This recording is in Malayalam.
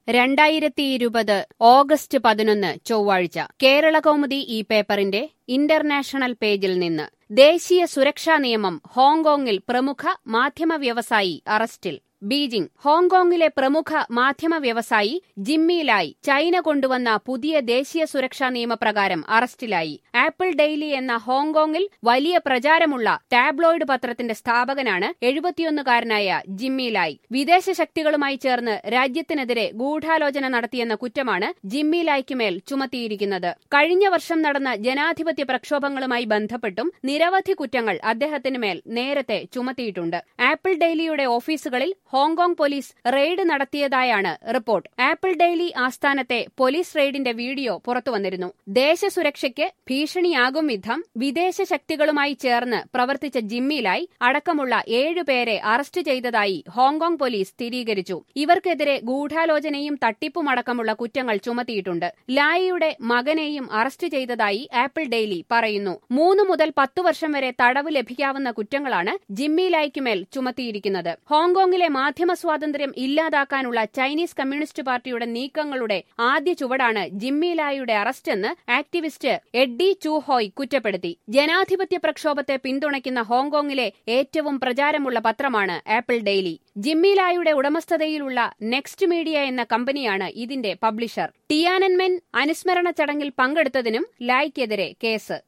രണ്ടായിരത്തി ഇരുപത് ഓഗസ്റ്റ് പതിനൊന്ന് ചൊവ്വാഴ്ച കേരള കൗമുദി ഈ പേപ്പറിന്റെ ഇന്റർനാഷണൽ പേജിൽ നിന്ന് ദേശീയ സുരക്ഷാ നിയമം ഹോങ്കോങ്ങിൽ പ്രമുഖ മാധ്യമ വ്യവസായി അറസ്റ്റിൽ ബീജിംഗ് ഹോങ്കോങ്ങിലെ പ്രമുഖ മാധ്യമ വ്യവസായി ജിമ്മി ലായ് ചൈന കൊണ്ടുവന്ന പുതിയ ദേശീയ സുരക്ഷാ നിയമപ്രകാരം അറസ്റ്റിലായി ആപ്പിൾ ഡെയിലി എന്ന ഹോങ്കോങ്ങിൽ വലിയ പ്രചാരമുള്ള ടാബ്ലോയിഡ് പത്രത്തിന്റെ സ്ഥാപകനാണ് എഴുപത്തിയൊന്നുകാരനായ ജിമ്മി ലായ് വിദേശ ശക്തികളുമായി ചേർന്ന് രാജ്യത്തിനെതിരെ ഗൂഢാലോചന നടത്തിയെന്ന കുറ്റമാണ് ജിമ്മി ലായ്ക്കുമേൽ ചുമത്തിയിരിക്കുന്നത് കഴിഞ്ഞ വർഷം നടന്ന ജനാധിപത്യ പ്രക്ഷോഭങ്ങളുമായി ബന്ധപ്പെട്ടും നിരവധി കുറ്റങ്ങൾ അദ്ദേഹത്തിന് മേൽ നേരത്തെ ചുമത്തിയിട്ടുണ്ട് ആപ്പിൾ ഡെയിലിയുടെ ഓഫീസുകളിൽ ഹോങ്കോങ് പോലീസ് റെയ്ഡ് നടത്തിയതായാണ് റിപ്പോർട്ട് ആപ്പിൾ ഡെയിലി ആസ്ഥാനത്തെ പോലീസ് റെയ്ഡിന്റെ വീഡിയോ പുറത്തുവന്നിരുന്നു ദേശസുരക്ഷയ്ക്ക് ഭീഷണിയാകും വിധം വിദേശ ശക്തികളുമായി ചേർന്ന് പ്രവർത്തിച്ച ജിമ്മിലായി അടക്കമുള്ള ഏഴുപേരെ അറസ്റ്റ് ചെയ്തതായി ഹോങ്കോങ് പോലീസ് സ്ഥിരീകരിച്ചു ഇവർക്കെതിരെ ഗൂഢാലോചനയും തട്ടിപ്പുമടക്കമുള്ള കുറ്റങ്ങൾ ചുമത്തിയിട്ടുണ്ട് ലായിയുടെ മകനെയും അറസ്റ്റ് ചെയ്തതായി ആപ്പിൾ ഡെയിലി പറയുന്നു മൂന്ന് മുതൽ പത്തു വർഷം വരെ തടവ് ലഭിക്കാവുന്ന കുറ്റങ്ങളാണ് ജിമ്മി ലായ്ക്കുമേൽ ചുമത്തിയിരിക്കുന്നത് ഹോങ്കോങ്ങിലെ മാധ്യമ സ്വാതന്ത്ര്യം ഇല്ലാതാക്കാനുള്ള ചൈനീസ് കമ്മ്യൂണിസ്റ്റ് പാർട്ടിയുടെ നീക്കങ്ങളുടെ ആദ്യ ചുവടാണ് ജിമ്മി ലായുടെ അറസ്റ്റെന്ന് ആക്ടിവിസ്റ്റ് എഡ്ഡി ചൂഹോയ് കുറ്റപ്പെടുത്തി ജനാധിപത്യ പ്രക്ഷോഭത്തെ പിന്തുണയ്ക്കുന്ന ഹോങ്കോങ്ങിലെ ഏറ്റവും പ്രചാരമുള്ള പത്രമാണ് ആപ്പിൾ ഡെയിലി ജിമ്മി ലായുടെ ഉടമസ്ഥതയിലുള്ള നെക്സ്റ്റ് മീഡിയ എന്ന കമ്പനിയാണ് ഇതിന്റെ പബ്ലിഷർ ടിയാനൻമെൻ അനുസ്മരണ ചടങ്ങിൽ പങ്കെടുത്തതിനും ലായ്ക്കെതിരെ കേസ്